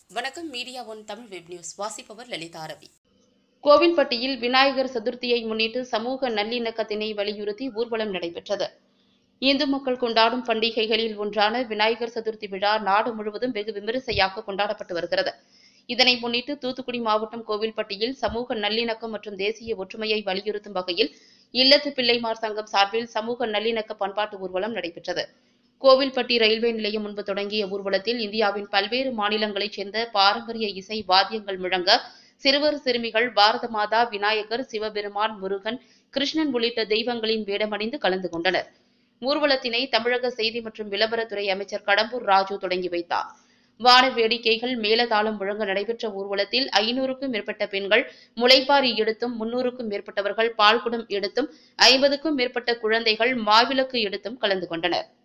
வணக்கம் media one Tamil web news வாசிப்பவர் லலிதா ரவி கோவில்பட்டியில் விநாயகர் சதுர்த்தியை முன்னிட்டு சமூக நல்லிணக்கத்தினை வலியுறுத்தி ஊர்வலம் நடைபெற்றது இந்து மக்கள் கொண்டாடும் பண்டிகைகளில் ஒன்றான விநாயகர் சதுர்த்தி விழா நாடு முழுவதும் வெகு விமரிசையாக கொண்டாடப்பட்டு வருகிறது இதனை முன்னிட்டு தூத்துக்குடி மாவட்டம் கோவில்பட்டியில் சமூக நல்லிணக்கம் மற்றும் தேசிய ஒற்றுமையை வலியுறுத்தும் வகையில் இல்லத்து பிள்ளைமார் சங்கம் சார்பில் சமூக நல்லிணக்க பண்பாட்டு ஊர்வலம் நடைபெற்றது கோவில்பட்டி ரயில்வே நிலையம் முன்பு தொடங்கிய ஊர்வலத்தில் இந்தியாவின் பல்வேறு மாநிலங்களைச் சேர்ந்த பாரம்பரிய இசை வாத்தியங்கள் முழங்க சிறுவர் சிறுமிகள் பாரத மாதா விநாயகர் சிவபெருமான் முருகன் கிருஷ்ணன் உள்ளிட்ட தெய்வங்களின் வேடமணிந்து கலந்து கொண்டனர் ஊர்வலத்தினை தமிழக செய்தி மற்றும் விளம்பரத்துறை அமைச்சர் கடம்பூர் ராஜு தொடங்கி வைத்தார் வான வேடிக்கைகள் மேலதாளம் முழங்க நடைபெற்ற ஊர்வலத்தில் ஐநூறுக்கும் மேற்பட்ட பெண்கள் முளைப்பாரி எடுத்தும் முன்னூறுக்கும் மேற்பட்டவர்கள் பால்குடம் எடுத்தும் ஐம்பதுக்கும் மேற்பட்ட குழந்தைகள் மாவிளக்கு எடுத்தும் கலந்து கொண்டனர்